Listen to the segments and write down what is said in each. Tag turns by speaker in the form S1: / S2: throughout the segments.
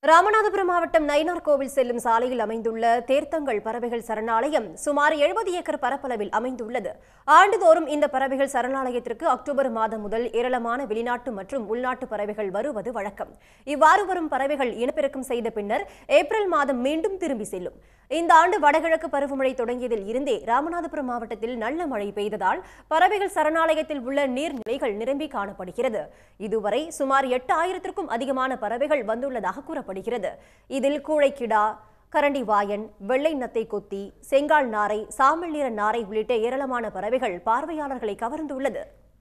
S1: ராமநாதபுரம் மாவட்டம் நயினார் கோவில் செல்லும் சாலையில் அமைந்துள்ள தேர்த்தங்கள் பறவைகள் சரணாலயம் சுமார் எழுபது ஏக்கர் பரப்பளவில் அமைந்துள்ளது ஆண்டுதோறும் இந்த பறவைகள் சரணாலயத்திற்கு அக்டோபர் மாதம் முதல் ஏராளமான வெளிநாட்டு மற்றும் உள்நாட்டு பறவைகள் வருவது வழக்கம் இவ்வாறு வரும் பறவைகள் இனப்பெருக்கம் செய்த பின்னர் ஏப்ரல் மாதம் மீண்டும் திரும்பி செல்லும் இந்த ஆண்டு வடகிழக்கு பருவமழை தொடங்கியதில் இருந்தே ராமநாதபுரம் மாவட்டத்தில் நல்ல மழை பெய்ததால் பறவைகள் சரணாலயத்தில் உள்ள நீர்நிலைகள் நிரம்பி காணப்படுகிறது இதுவரை சுமார் எட்டு ஆயிரத்திற்கும் அதிகமான பறவைகள் வந்துள்ளதாக கூறப்படுகிறது இதில் கூழைக்கிடா கரண்டி வாயன் வெள்ளை நத்தை கொத்தி செங்கால் நாரை சாம்பல் நிற நாரை உள்ளிட்ட ஏராளமான பறவைகள் பார்வையாளர்களை கவர்ந்துள்ளது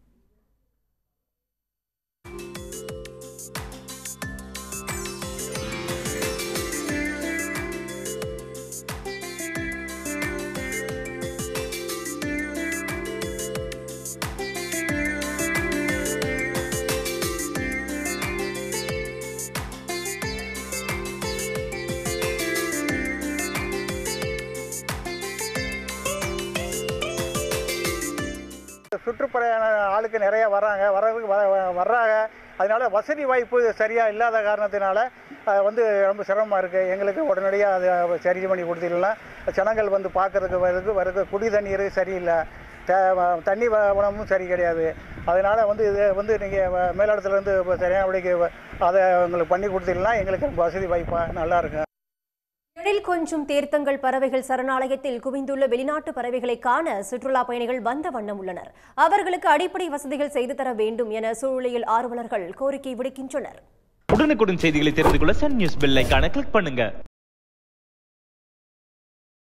S2: சுற்றுப்பயண ஆளுக்கு நிறைய வர்றாங்க வர்றதுக்கு வர வ- வர்றாங்க அதனால வசதி வாய்ப்பு சரியாக இல்லாத காரணத்தினால அஹ், வந்து ரொம்ப சிரமமாக இருக்குது எங்களுக்கு உடனடியாக அதை சரி பண்ணி கொடுத்தீங்கன்னா ஜனங்கள் வந்து பார்க்கறதுக்கு வரதுக்கு வரது குடி தண்ணீர் சரியில்லை த வ- தண்ணி வ- உணவும் சரி கிடையாது அதனால் வந்து இது வந்து நீங்கள் மேலிடத்துலேருந்து இப்போ சரியான வழிக்கு அதை எங்களுக்கு பண்ணி கொடுத்தீங்கன்னா எங்களுக்கு ரொம்ப வசதி வாய்ப்பாக நல்லாயிருக்கும்
S1: எழில் கொஞ்சம் தேர்த்தங்கள் பறவைகள் சரணாலயத்தில் குவிந்துள்ள வெளிநாட்டு பறவைகளை காண சுற்றுலா பயணிகள் வந்த வண்ணம் உள்ளனர் அவர்களுக்கு அடிப்படை வசதிகள் செய்து தர வேண்டும் என சூழலியல் ஆர்வலர்கள் கோரிக்கை விடுக்கின்றனர்
S3: உடனுக்குடன் செய்திகளை தெரிந்து கொள்ள சன் நியூஸ் பெல் ஐகானை கிளிக் பண்ணுங்க